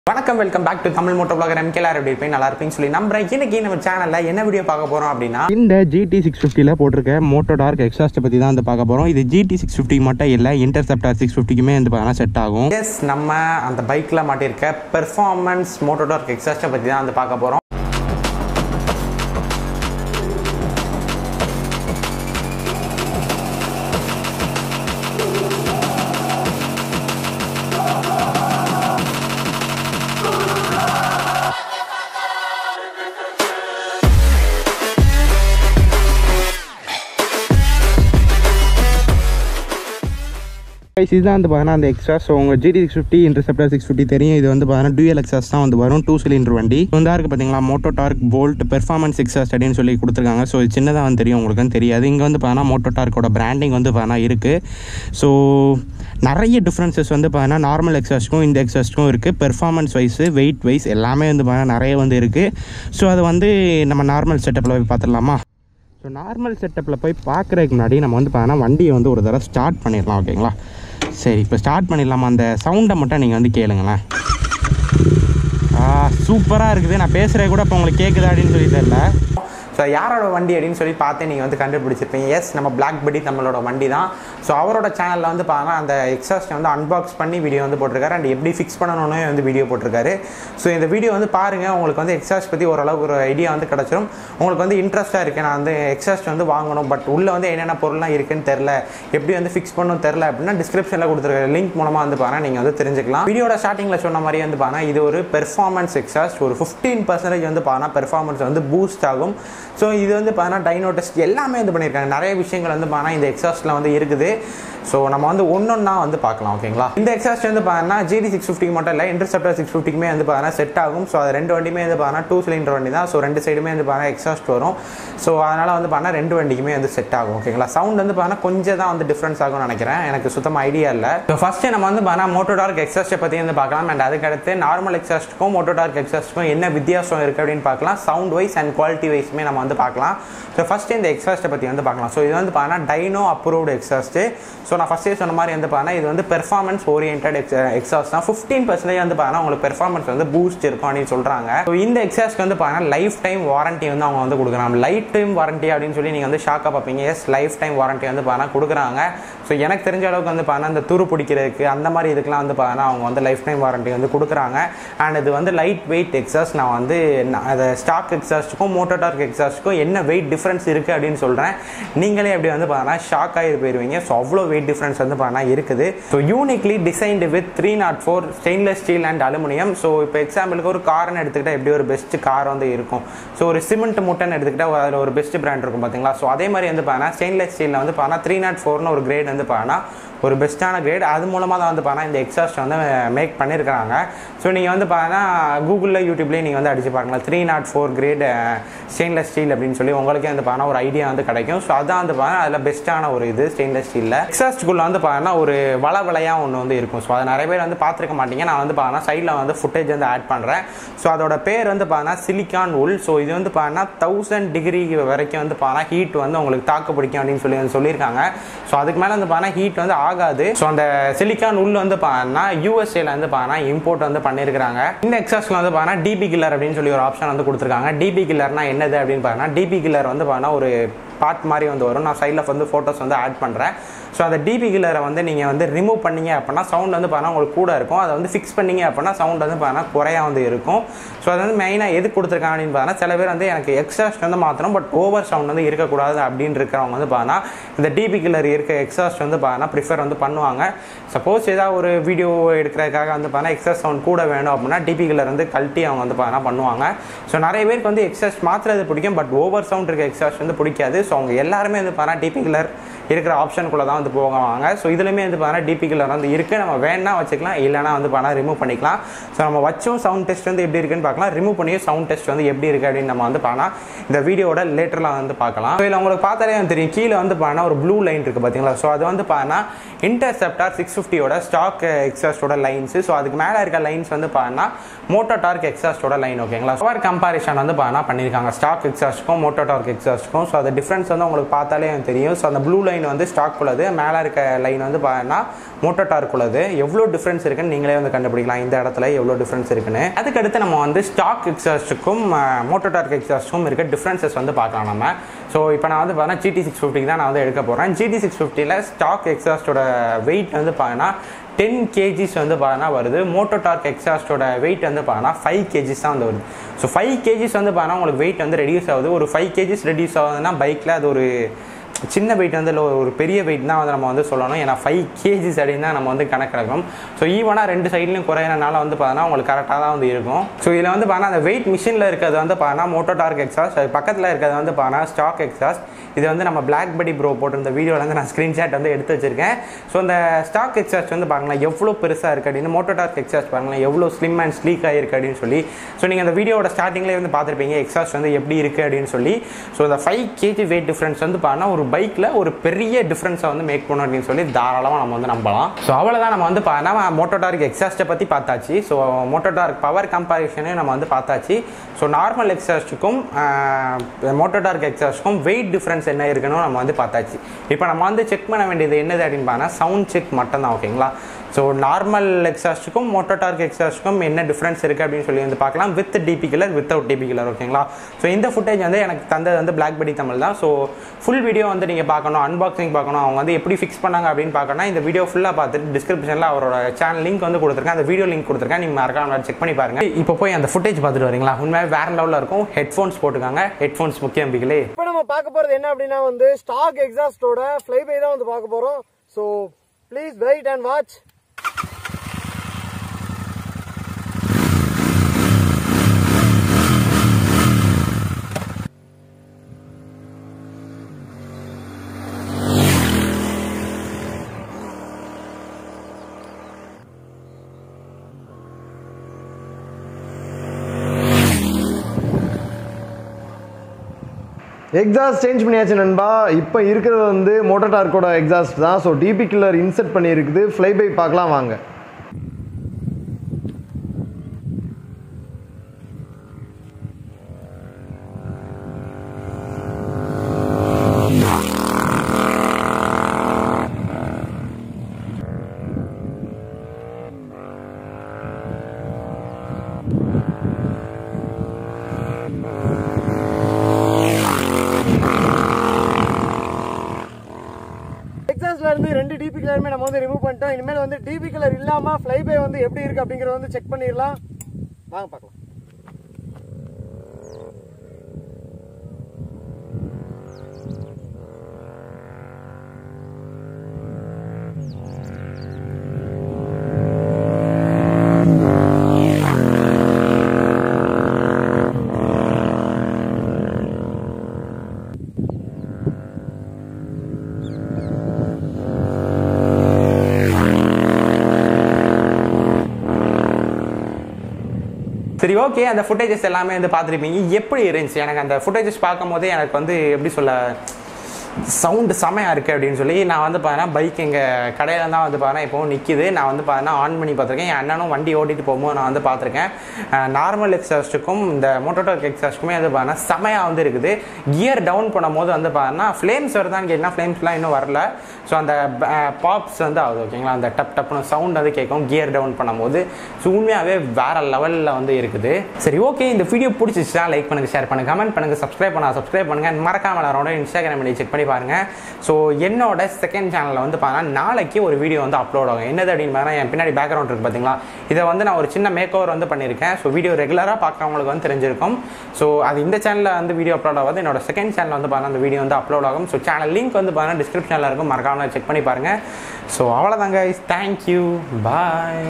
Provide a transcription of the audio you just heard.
வணக்கம் welcome back to Tamil moto blogger MKR எப்படி இருப்பேன் நல்லா இருப்பேன்னு சொல்லி நம்புறேன் இன்னைக்கு நம்ம சேனல்ல என்ன வீடியோ பார்க்க போறோம் அப்படின்னா இந்த ஜிடி சிக்ஸ் ஃபிஃப்டியில் போட்டிருக்க மோட்டோ டார்க் எக்ஸாஸ்ட்டை பற்றி தான் வந்து பார்க்க போகிறோம் இது ஜிடி சிக்ஸ் ஃபிஃப்டி மட்டும் இல்லை இன்டர்செப்டார் சிக்ஸ் ஃபிஃப்டிக்குமே வந்து பார்த்தீங்கன்னா செட் ஆகும் எஸ் நம்ம அந்த பைக்ல மாட்டியிருக்க பெர்ஃபார்மன்ஸ் மோட்டோடார்க் எக்ஸாஸ்ட்டை பத்தி தான் வந்து பார்க்க போறோம் Guys, இதுதான் வந்து பார்த்தீங்கன்னா அந்த எக்ஸாஸ் ஸோ உங்கள் GT six fifty Interceptor six fifty தெரியும் இது வந்து பார்த்தீங்கன்னா டூயல் எக்ஸாஸ் தான் வந்து வரும் டூ சிலிண்டர் வண்டி வந்து இருக்குது பார்த்தீங்களா moto torque bolt performance exhaust அப்படின்னு சொல்லி கொடுத்துருக்காங்க ஸோ இது சின்னதாக வந்து தெரியும் உங்களுக்கு தெரியாது இங்கே வந்து பார்த்தீங்கன்னா மோட்டோ டார்க்கோட பிராண்டிங் வந்து பார்த்தீங்கன்னா இருக்குது ஸோ நிறைய டிஃப்ரென்சஸ் வந்து பார்த்தீங்கன்னா நார்மல் எக்ஸாஸ்க்கும் இந்த எக்ஸாஸ்க்கும் இருக்குது பெர்ஃபார்மன்ஸ் வைஸ் வெயிட் வைஸ் எல்லாமே வந்து பார்த்தீங்கன்னா நிறைய வந்து இருக்குது ஸோ அது வந்து நம்ம நார்மல் செட்டப்பில் போய் பார்த்துடலாமா ஸோ நார்மல் செட்டப்பில் போய் பார்க்குறதுக்கு முன்னாடி நம்ம வந்து பார்த்தீங்கன்னா வண்டியை வந்து ஒரு தடவை ஸ்டார்ட் பண்ணிடலாம் ஓகேங்களா சரி இப்போ ஸ்டார்ட் பண்ணிடலாமா அந்த சவுண்டை மட்டும் நீங்கள் வந்து கேளுங்களேன் சூப்பராக இருக்குது நான் பேசுகிறது கூட இப்போ உங்களுக்கு கேட்குதா அப்படின்னு சொல்லி தெரில ஸோ யாரோட வண்டி அப்படின்னு சொல்லி பார்த்து நீங்கள் வந்து கண்டுபிடிச்சிருப்பீங்க எஸ் நம்ம பிளாக் படி நம்மளோட வண்டி தான் ஸோ அவரோட சேனலில் வந்து பார்த்தா அந்த எக்ஸாஸ்ட்டை வந்து அன்பாக்ஸ் பண்ணி வீடியோ வந்து போட்டிருக்காரு அண்ட் எப்படி ஃபிக்ஸ் பண்ணணும்னு வந்து வீடியோ போட்டிருக்காரு ஸோ இந்த வீடியோ வந்து பாருங்கள் உங்களுக்கு வந்து எக்ஸாஸ்ட் பற்றி ஓரளவுக்கு ஒரு ஐடியா வந்து கிடச்சிரும் உங்களுக்கு வந்து இன்ட்ரெஸ்ட்டாக இருக்குது நான் வந்து எக்ஸாஸ்ட் வந்து வாங்கணும் பட் உள்ளே வந்து என்னென்ன பொருள்லாம் இருக்குன்னு தெரில எப்படி வந்து ஃபிக்ஸ் பண்ணணும் தெரில அப்படின்னா டிஸ்கிரிப்ஷனில் கொடுத்துருக்க லிங்க் மூலமாக வந்து பாருங்கள் நீங்கள் வந்து தெரிஞ்சுக்கலாம் வீடியோட ஸ்டார்டிங்கில் சொன்ன மாதிரி வந்து பாருங்கள் இது ஒரு பெர்ஃபார்மன்ஸ் எக்ஸாஸ்ட் ஒரு ஃபிஃப்டீன் பர்சன்டேஜ் வந்து பாருங்கள் பெர்ஃபார்மன்ஸ் வந்து பூஸ்ட் ஆகும் ஸோ இது வந்து பார்த்தீங்கன்னா டைனோ டெஸ்ட் எல்லாமே வந்து பண்ணியிருக்காங்க நிறைய விஷயங்கள் வந்து பார்த்தீங்கன்னா இந்த எக்ஸாஸ்ட்டில் வந்து இருக்குது ஸோ நம்ம வந்து ஒன்றொன்னா வந்து பார்க்கலாம் ஓகேங்களா இந்த எக்ஸாஸ்ட் வந்து பார்த்தீங்கன்னா ஜிடி சிக்ஸ் ஃபிஃப்டிக்கு மட்டும் இல்லை இன்டர்செப்டர் சிக்ஸ் ஃபிஃப்டிக்குமே வந்து பார்த்தீங்கன்னா செட் ஆகும் ஸோ அது ரெண்டு வண்டியுமே வந்து பார்த்தீங்கன்னா டூ சிலிண்டர் வண்டி தான் ஸோ ரெண்டு சைடுமே வந்து பார்த்தீங்கன்னா எக்ஸாஸ்ட் வரும் ஸோ அதனால் வந்து பார்த்தீங்கன்னா ரெண்டு வண்டிக்குமே வந்து செட் ஆகும் ஓகேங்களா சவுண்ட் வந்து பார்த்தீங்கன்னா கொஞ்சம் தான் வந்து டிஃப்ரென்ஸ் ஆகும்னு நினைக்கிறேன் எனக்கு சுத்தமாக ஐடியா இல்லை ஸோ ஃபஸ்ட்டு நம்ம வந்து பார்த்தீங்கன்னா மோட்டோ டார்க் எக்ஸாஸ்ட்டை பற்றி வந்து பார்க்கலாம் அண்ட் அதுக்கடுத்து நார்மல் எக்ஸாஸ்ட்டுக்கும் மோட்டோ டார்க் எக்ஸாஸ்ட்டுக்கும் என்ன வித்தியாசம் இருக்குது அப்படின்னு பார்க்கலாம் சவுண்ட் வைஸ் அண்ட் குவாலிட்டி வைஸுமே நம்ம வந்து பார்க்கலாம் ஸோ ஃபஸ்ட்டு இந்த எக்ஸாஸ்ட்டை பற்றி வந்து பார்க்கலாம் ஸோ இது வந்து பார்த்தீங்கன்னா டைனோ அப்ரூவ்டு எக்ஸாஸ்ட்டு ஸோ நான் ஃபஸ்ட்டே சொன்ன மாதிரி வந்து பார்த்தீங்கன்னா இது வந்து பெர்ஃபார்மன்ஸ் ஓரியன்ட் எக்ஸ் எக்ஸாஸ்ட் தான் ஃபிஃப்டீன் பர்சன்டேஜ் வந்து பார்த்தீங்கன்னா உங்களுக்கு பெர்ஃபார்மன்ஸ் வந்து பூஸ்ட் இருக்கும் அப்படின்னு சொல்கிறாங்க ஸோ இந்த எக்ஸாஸ்ட்க்கு வந்து பார்த்தீங்கன்னா லைஃப் டைம் வாரண்ட்டி வந்து அவங்க வந்து கொடுக்குறாங்க லைஃப் டைம் வாரண்ட்டி அப்படின்னு சொல்லி நீங்கள் வந்து ஷாக்காக பார்ப்பீங்க எஸ் லைஃப் டைம் வாரண்ட்டி வந்து பார்த்தீங்கன்னா கொடுக்குறாங்க ஸோ எனக்கு தெரிஞ்ச அளவுக்கு வந்து பார்த்தீங்கன்னா இந்த துரு பிடிக்கிறதுக்கு அந்த மாதிரி இதுக்கெலாம் வந்து பார்த்தீங்கன்னா அவங்க வந்து லைஃப் டைம் வாரண்ட்டி வந்து கொடுக்குறாங்க அண்ட் இது வந்து லைட் வெயிட் எக்ஸாஸ்ட் நான் வந்து நான் அதை ஸ்டாக் எக்ஸாஸ்ட்டுக்கும் மோட்டோடார்க் எக்ஸாஸ்ட்டுக்கும் என்ன வெயிட் டிஃப்ரென்ஸ் இருக்குது அப்படின்னு சொல்கிறேன் நீங்களே அப்படி வந்து பார்த்தீங்கன்னா ஷாக் ஆகி போயிருவீங்க ஸோ அவ்வளோ வெயிட் டிஃப்ரென்ஸ் வந்து பார்த்தீங்கன்னா இருக்குது so uniquely designed with three nought four stainless steel and aluminium so இப்போ எக்ஸாம்பிளுக்கு ஒரு கார்னு எடுத்துக்கிட்டால் எப்படி ஒரு பெஸ்ட் கார் வந்து இருக்கும் ஸோ ஒரு சிமெண்ட் முட்டைன்னு எடுத்துக்கிட்டால் அதில் ஒரு பெஸ்ட் பிராண்ட் இருக்கும் பார்த்தீங்களா ஸோ அதே மாதிரி வந்து பார்த்தீங்கன்னா ஸ்டெயின்லெஸ் ஸ்டீலில் வந்து பார்த்தீங்கன்னா த்ரீ நாட் ஃபோர்னு ஒரு கிரேட் வந்து பார்த்தீங்கன்னா ஒரு பெஸ்ட்டான கிரேட் அது மூலமாக தான் வந்து பார்த்தீங்கன்னா இந்த எக்ஸாஸ்ட் வந்து மேக் பண்ணியிருக்காங்க ஸோ நீங்கள் வந்து பார்த்தீங்கன்னா கூகுளில் யூடியூப்லேயே நீங்கள் வந்து அடிச்சு பார்க்கலாம் three nought four grade stainless steel அப்படின்னு சொல்லி உங்களுக்கே வந்து பார்த்தீங்கன்னா ஒரு ஐடியா வந்து கிடைக்கும் ஸோ அதான் வந்து பார்த்தீங்கன்னா அதில் பெஸ்ட்டான ஒரு இது ஸ்டெயின்லெஸ் ஸ்டீலில் எக்ஸாஸ்ட்டுக்குள்ளே வந்து பார்த்தீங்கன்னா ஒரு வள வலையாக ஒன்று வந்து இருக்கும் ஸோ அதை நிறைய பேர் வந்து பார்த்துருக்க மாட்டீங்க நான் வந்து பார்த்தீங்கன்னா சைடில் வந்து ஃபுட்டேஜ் வந்து ஆட் பண்ணுறேன் ஸோ அதோட பேர் வந்து பார்த்தீங்கன்னா சிலிக்கான் உல் ஸோ இது வந்து பார்த்தீங்கன்னா தௌசண்ட் டிகிரி வரைக்கும் வந்து பார்த்தீங்கன்னா ஹீட் வந்து உங்களுக்கு தாக்கு பிடிக்கும் அப்படின்னு சொல்லி வந்து சொல்லியிருக்காங்க ஸோ அதுக்கு மேலே வந்து பார்த்தீங்கன்னா ஹீட் வந்து ஆகாது ஸோ அந்த சிலிக்கான் உள் வந்து பார்த்தீங்கன்னா யூஎஸ்ஏல வந்து பார்த்தீங்கன்னா இம்போர்ட் வந்து பண்ணியிருக்காங்க இந்த எக்ஸாஸ்ட்ல வந்து பார்த்தீங்கன்னா டிபி கில்லர் அப்படின்னு சொல்லி ஒரு ஆப்ஷன் வந்து கொடுத்துருக்காங்க டிபி கில்லர்னா என்னது அப்படின்னு பார்த்தீங்கன்னா டிபி கில்லர் வந்து பார்த்தீங்கன்னா ஒரு பார்ட் மாதிரி வந்து வரும் நான் சைடில் வந்து ஃபோட்டோஸ் வந்து ஆட் பண்ணுறேன் ஸோ அந்த டிபி கில்லரை வந்து நீங்கள் வந்து ரிமூவ் பண்ணீங்க அப்படின்னா சவுண்ட் வந்து பார்த்தீங்கன்னா உங்களுக்கு கூட இருக்கும் அதை வந்து ஃபிக்ஸ் பண்ணீங்க அப்படின்னா சவுண்ட் வந்து பார்த்தீங்கன்னா குறையா வந்து இருக்கும் ஸோ அது வந்து மெயினாக எது கொடுத்துருக்காங்க அப்படின்னு பார்த்தீங்கன்னா சில பேர் வந்து எனக்கு எக்ஸாஸ்ட் வந்து மாற்றணும் பட் ஓவர் சவுண்ட் வந்து இருக்கக்கூடாது அப்படின்னு இருக்கிறவங்க வந்து பார்த்தீங்கன்னா இந்த டிபி கில்லர் இருக்க எக்ஸாஸ்ட் வந்து பார்த்தீங்கன்னா ப்ரிஃபர் வந்து பண்ணுவாங்க சப்போஸ் ஏதாவது ஒரு வீடியோ எடுக்கிறதுக்காக வந்து பார்த்தீங்கன்னா எக்ஸாஸ்ட் சவுண்ட் கூட வேணும் அப்படின்னா டிபி கில்லர் வந்து கழட்டி அவங்க வந்து பார்த்தீங்கன்னா பண்ணுவாங்க ஸோ நிறைய பேருக்கு வந்து எக்ஸாஸ்ட் மாற்றுறது பிடிக்கும் பட் ஓவர் சவுண்ட் இருக்க எக்ஸாஸ்ட் வந்து பிடிக்காது ஸோ அவங்க எல்லாருமே வந்து பார்த்தீங்கன்னா டிபி கில்லர் இருக்கிற ஆப்ஷனுக்குள்ளே தான் வந்து போவாங்க ஸோ இதுலையுமே வந்து பார்த்தீங்கன்னா டிபி கில்லர் வந்து இருக்குது நம்ம வேணா வச்சுக்கலாம் இல்லைனா வந்து பார்த்தீங்கன்னா ரிமூவ் பண்ணிக்கலாம் ஸோ நம்ம வச்சும் சவுண்ட் டெஸ்ட் வந்து எப்படி இருக்குன்னு பார்க்கலாம் ரிமூவ் பண்ணியும் சவுண்ட் டெஸ்ட் வந்து எப்படி இருக்குது அப்படின்னு நம்ம வந்து பார்த்தா இந்த வீடியோட லேட்டரில் வந்து பார்க்கலாம் ஸோ இதில் உங்களுக்கு பார்த்தாலே வந்து தெரியும் கீழே வந்து பார்த்தீங்கன்னா ஒரு ப்ளூ லைன் இருக்குது பார்த்தீங்களா ஸோ அது வந்து பார்த்தீங்கன்னா இன்டர்செப்டார் சிக்ஸ் ஃபிஃப்டியோட ஸ்டாக் எக்ஸாஸ்டோட லைன்ஸ் ஸோ அதுக்கு மேலே இருக்க லைன்ஸ் வந்து பார்த்தீங்கன்னா மோட்டோ டார்க் எக்ஸாஸ்டோட லைன் ஓகேங்களா பவர் கம்பாரிஷன் வந்து பார்த்தீங்கன்னா பண்ணியிருக்காங்க ஸ்டாக் எக்ஸாஸ்ட்க்கும் மோட்டோ டார்க் எக்ஸாஸ்ட்க்கும் ஸோ அது டிஃப்ரென்ஸ் வந்து உங்களுக்கு பார்த்தாலே எனக்கு தெரியும் ஸோ அந்த ப்ளூ லைன் வந்து ஸ்டாக் உள்ளது மேலே இருக்க லைன் வந்து பார்த்தீங்கன்னா மோட்டோ டார்க் உள்ளது எவ்வளோ டிஃப்ரென்ஸ் இருக்குன்னு நீங்களே வந்து கண்டுபிடிக்கலாம் இந்த இடத்துல எவ்வளோ டிஃப்ரென்ஸ் இருக்குன்னு அதுக்கடுத்து நம்ம வந்து ஸ்டாக் எக்ஸாஸ்ட்டுக்கும் மோட்டோ டார்க் எக்ஸாஸ்ட்டுக்கும் இருக்க டிஃப்ரென்சஸ் வந்து பார்க்கலாம் நம்ம ஸோ இப்போ நான் வந்து பார்த்தீங்கன்னா ஜிடி சிக்ஸ் ஃபிஃப்டிக்கு தான் நான் வந்து எடுக்க போகிறேன் ஜிடி சிக்ஸ் ஃபிஃப்டியில் ஸ்டாக் எக்ஸாஸ்டோட வெயிட் வந்து பார்த்தீங்கன்னா டென் கேஜிஸ் வந்து பார்த்தீங்கன்னா வருது மோட்டோ டார்க் எக்ஸாஸ்டோட வெயிட் வந்து பார்த்தீங்கன்னா ஃபைவ் கேஜிஸ் தான் வந்து வருது ஸோ ஃபைவ் கேஜிஸ் வந்து பார்த்தீங்கன்னா உங்களுக்கு வெயிட் வந்து ரெடியூஸ் ஆகுது ஒரு ஃபைவ் கேஜிஸ் ரெடியூஸ் ஆகுதுன்னா பைக்கில் அது ஒரு சின்ன வெயிட் வந்து இல்லை ஒரு பெரிய வெயிட் தான் வந்து நம்ம வந்து சொல்லணும் ஏன்னா ஃபைவ் கேஜிஸ் அப்படின்னு தான் நம்ம வந்து கணக்கெடுக்கணும் ஸோ ஈவனாக ரெண்டு சைட்லையும் குறையிறனால வந்து பார்த்தீங்கன்னா உங்களுக்கு கரெக்டாக தான் வந்து இருக்கும் ஸோ இதில் வந்து பார்த்தீங்கன்னா அந்த வெயிட் மிஷினில் இருக்கிறது வந்து பார்த்தீங்கன்னா மோட்டோ டார்க் எக்ஸாஸ்ட் அது பக்கத்தில் இருக்கிறது வந்து பார்த்தீங்கன்னா ஸ்டாக் எக்ஸாஸ்ட் இது வந்து நம்ம பிளாக் படி ப்ரோ போட்டிருந்த வீடியோவில் வந்து நான் ஸ்க்ரீன்ஷாட் வந்து எடுத்து வச்சிருக்கேன் ஸோ அந்த ஸ்டாக் எக்ஸாஸ்ட் வந்து பாருங்களேன் எவ்வளோ பெருசாக இருக்குது அப்படின்னு மோட்டோ டார்க் எக்ஸாஸ்ட் பாருங்களேன் எவ்வளோ ஸ்லிம் அண்ட் ஸ்லீக் ஆகிருக்கு அப்படின்னு சொல்லி ஸோ நீங்கள் அந்த வீடியோட ஸ்டார்டிங்லேயே வந்து பார்த்துருப்பீங்க எக்ஸாஸ்ட் வந்து எப்படி இருக்குது அப்படின்னு சொல்லி ஸோ அந்த ஃபைவ் கேஜி வெயிட் டிஃப்ரென்ஸ் வந்து பார்த்தீங்கன்னா ஒரு பைக்கில் ஒரு பெரிய டிஃப்ரென்ஸை வந்து மேக் பண்ணும் அப்படின்னு சொல்லி தாராளமாக நம்ம வந்து நம்பலாம் ஸோ அவ்வளோதான் நம்ம வந்து பார்த்தீங்கன்னா மோட்டோ டார்க் எக்ஸாஸ்ட்டை பற்றி பார்த்தாச்சு ஸோ மோட்டோ டார்க் பவர் கம்பேரிஷனையும் நம்ம வந்து பார்த்தாச்சு ஸோ நார்மல் எக்ஸாஸ்ட்டுக்கும் மோட்டோ டார்க் எக்ஸாஸ்ட்டுக்கும் வெயிட் டிஃப்ரென்ஸ் என்ன இருக்குன்னு நம்ம வந்து பார்த்தாச்சு இப்போ நம்ம வந்து செக் பண்ண வேண்டியது என்னது அப்படின்னு பார்த்தா சவுண்ட் செக் மட்டும் தான் ஓகேங்களா ஸோ நார்மல் எக்ஸாஸ்ட்டுக்கும் மோட்டோ டார்க் எக்ஸாஸ்ட்டுக்கும் என்ன டிஃப்ரென்ஸ் இருக்குது அப்படின்னு சொல்லி வந்து பார்க்கலாம் with DB killer without DB killer ஓகேங்களா ஸோ இந்த ஃபுட்டேஜ் வந்து எனக்கு தந்தது வந்து பிளாக் பெடி தமிழ் தான் ஸோ ஃபுல் வீடியோ வந்து நீங்கள் பார்க்கணும் அன்பாக்சிங் பார்க்கணும் அவங்க வந்து எப்படி ஃபிக்ஸ் பண்ணாங்க அப்படின்னு பார்க்கணும் இந்த வீடியோ ஃபுல்லாக பார்த்துட்டு டிஸ்கிரிப்ஷனில் அவரோட சேனல் லிங்க் வந்து கொடுத்துருக்கேன் அந்த வீடியோ லிங்க் கொடுத்துருக்கேன் நீங்கள் மறக்காம செக் பண்ணி பாருங்க இப்போ போய் அந்த ஃபுட்டேஜ் பார்த்துட்டு வரீங்களா உண்மையாக வேற லெவலில் இருக்கும் ஹெட்ஃபோன்ஸ் போட்டுக்காங்க ஹெட்ஃபோன்ஸ் முக்கியம் பிகிலே இப்போ நம்ம பார்க்க போறது என்ன அப்படின்னா வந்து ஸ்டாக் எக்ஸாஸ்டோட ஃப்ளை பை தான் வந்து பார்க்க போறோம் so please wait and watch exhaust change பண்ணியாச்சு நண்பா இப்போ இருக்கிறது வந்து மோட்டர் டார்க்கோட எக்ஸாஸ்ட் தான் ஸோ டிபி கில்லர் இன்செர்ட் பண்ணியிருக்குது ஃப்ளை பை பார்க்கலாம் வாங்க எக்ஸாஸ்ட்ல இருந்து ரெண்டு டிபி கலருமே நம்ம வந்து ரிமூவ் பண்ணிட்டோம் இனிமேல் வந்து டிபி கலர் இல்லாம ஃப்ளை பை வந்து எப்படி இருக்கு அப்படிங்கறத வந்து செக் பண்ணிடலாம் வாங்க பார்க்கலாம் சரி ஓகே அந்த ஃபுட்டேஜஸ் எல்லாமே வந்து பார்த்துருப்பீங்க எப்படி இருந்துச்சு எனக்கு அந்த ஃபுட்டேஜஸ் பார்க்கும்போதே எனக்கு வந்து எப்படி சொல்ல சவுண்டு செமையாக இருக்குது அப்படின்னு சொல்லி நான் வந்து பார்த்தீங்கன்னா பைக் எங்கள் கடையில் தான் வந்து பார்த்தீங்கன்னா இப்போ நிற்கிது நான் வந்து பார்த்தீங்கன்னா ஆன் பண்ணி பார்த்துருக்கேன் என் அண்ணனும் வண்டி ஓட்டிட்டு போகும்போது நான் வந்து பார்த்துருக்கேன் நார்மல் எக்ஸாஸ்ட்டுக்கும் இந்த மோட்டோடாக் எக்ஸாஸ்ட்டுக்குமே வந்து பார்த்தீங்கன்னா செமையாக வந்து இருக்குது கியர் டவுன் பண்ணும்போது வந்து பார்த்தீங்கன்னா ஃப்ளேம்ஸ் வருதான்னு கேட்டிங்கன்னா ஃப்ளேம்ஸ்லாம் இன்னும் வரல ஸோ அந்த பாப்ஸ் வந்து ஆகுது ஓகேங்களா அந்த டப் டப்னு சவுண்ட் வந்து கேட்கும் கியர் டவுன் பண்ணும்போது ஸோ உண்மையாகவே வேற லெவலில் வந்து இருக்குது சரி ஓகே இந்த வீடியோ பிடிச்சிச்சுன்னா லைக் பண்ணுங்க ஷேர் பண்ணுங்க கமெண்ட் பண்ணுங்க சப்ஸ்கிரைப் பண்ணா சப்ஸ்கிரைப் பண்ணுங்க மறக்காம எல்லாரோட இன்ஸ்டாகிராம் ஐடி செக் பண்ணி பாருங்க ஸோ என்னோட செகண்ட் சேனலில் வந்து பார்த்தீங்கன்னா நாளைக்கு ஒரு வீடியோ வந்து அப்லோட் ஆகும் என்னது அப்படின்னு பார்த்தீங்கன்னா என் பின்னாடி பேக்ரவுண்ட் இருக்கு பார்த்தீங்களா இதை வந்து நான் ஒரு சின்ன மேக் ஓவர் வந்து பண்ணியிருக்கேன் ஸோ வீடியோ ரெகுலராக பார்க்குறவங்களுக்கு வந்து தெரிஞ்சிருக்கும் ஸோ அது இந்த சேனலில் வந்து வீடியோ அப்லோட் ஆகாது என்னோட செகண்ட் சேனல் வந்து பார்த்தீங்கன்னா அந்த வீடியோ வந்து அப்லோட் ஆகும் ஸோ சேனல் லிங்க் வந்து பார்த்தீங்கன்னா டிஸ்கிரிப்ஷனில் இருக்கும் மறக்காம செக் பண்ணி பாருங்க ஸோ அவ்வளோதாங்க தேங்க்யூ பாய்